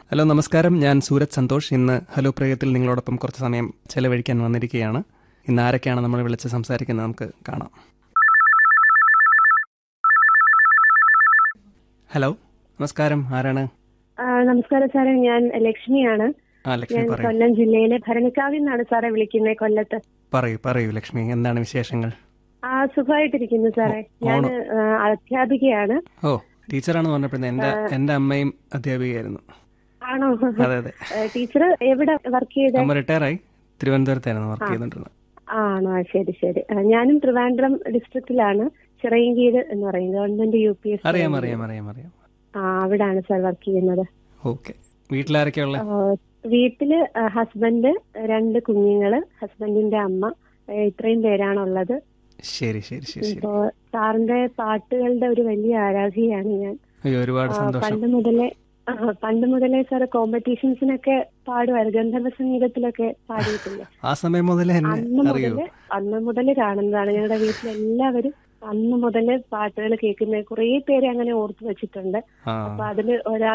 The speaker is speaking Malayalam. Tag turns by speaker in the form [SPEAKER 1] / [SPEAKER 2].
[SPEAKER 1] ഹലോ നമസ്കാരം ഞാൻ സൂരജ് സന്തോഷ് ഇന്ന് ഹലോ പ്രയോഗത്തിൽ നിങ്ങളോടൊപ്പം കുറച്ച് സമയം ചെലവഴിക്കാൻ വന്നിരിക്കുകയാണ് ഇന്ന് ആരൊക്കെയാണ് നമ്മൾ വിളിച്ച് സംസാരിക്കുന്നത് നമുക്ക് കാണാം ഹലോ നമസ്കാരം ആരാണ്
[SPEAKER 2] ആ, നമസ്കാരം സാറേ ഞാൻ ലക്ഷ്മിയാണ്
[SPEAKER 1] ആ ലക്ഷ്മി
[SPEAKER 2] ഞാൻ
[SPEAKER 1] പറയൂ
[SPEAKER 2] കൊല്ലം ജില്ലയിലെ ഭരണിക്കാവിൽ നിന്നാണ് സാറേ വിളിക്കുന്നത് കൊല്ലത്ത്
[SPEAKER 1] പറയൂ പറയൂ ലക്ഷ്മി എന്താണ് വിശേഷങ്ങൾ
[SPEAKER 2] ആ സുഖമായിട്ടിരിക്കുന്നു സാറേ ഞാൻ
[SPEAKER 1] ഓണം.
[SPEAKER 2] അധ്യാപികയാണ്
[SPEAKER 1] ഓ ടീച്ചറാണെന്ന് പറഞ്ഞപ്പോഴേ എൻ്റെ എൻ്റെ അമ്മയും അധ്യാപികയായിരുന്നു
[SPEAKER 2] ആണോ
[SPEAKER 1] അതെ അതെ
[SPEAKER 2] ടീച്ചർ എവിടെ വർക്ക് ചെയ്തേ
[SPEAKER 1] അമ്മ റിട്ടയറായി തിരുവനന്തപുരത്തായിരുന്നു വർക്ക് ചെയ്തുകൊണ്ടിരുന്നത്
[SPEAKER 2] ആണോ ആ, ശരി ശരി ആ, ഞാനും ട്രിവാൻഡ്രം ഡിസ്ട്രിക്റ്റിലാണ് ചിറയൻകീഴ് എന്ന് പറയും ഗവൺമെന്റ് യു പി എസ്
[SPEAKER 1] അറിയാം അറിയാം അറിയാം അറിയാം
[SPEAKER 2] ആ അവിടാണ് സാർ വർക്ക് ചെയ്യുന്നത്
[SPEAKER 1] ഓക്കെ വീട്ടിലാരൊക്കെയുള്ള
[SPEAKER 2] ആ, വീട്ടില് ആ, ഹസ്ബൻഡ് രണ്ട് കുഞ്ഞുങ്ങള് ഹസ്ബൻഡിന്റെ അമ്മ ഏ, ഇത്രയും പേരാണുള്ളത്
[SPEAKER 1] ശരി ശരി ശരി ശരി
[SPEAKER 2] ഇപ്പോ സാറിന്റെ പാട്ടുകളുടെ ഒരു വലിയ ആരാധികയാണ് ഞാൻ
[SPEAKER 1] അയ്യോ ഒരുപാട്
[SPEAKER 2] ആ,
[SPEAKER 1] സന്തോഷം
[SPEAKER 2] പണ്ട് മുതലേ ആ, പണ്ട് മുതലേ സാർ കോമ്പറ്റീഷൻസിനൊക്കെ പാടുമായിരുന്നു ഗന്ധർവ സംഗീതത്തിലൊക്കെ പാടിയിട്ടില്ല
[SPEAKER 1] ആ സമയം മുതലേ
[SPEAKER 2] അന്ന്
[SPEAKER 1] എന്നെ അറിയൂ
[SPEAKER 2] മുതല് അന്ന് മുതല് കാണുന്നതാണ് ഞങ്ങളുടെ വീട്ടിലെല്ലാവരും അന്ന് മുതല് പാട്ടുകൾ കേൾക്കുന്ന കുറേ പേരെ അങ്ങനെ ഓർത്തു വെച്ചിട്ടുണ്ട്
[SPEAKER 1] ആ
[SPEAKER 2] അപ്പൊ അതില് ഒരാൾ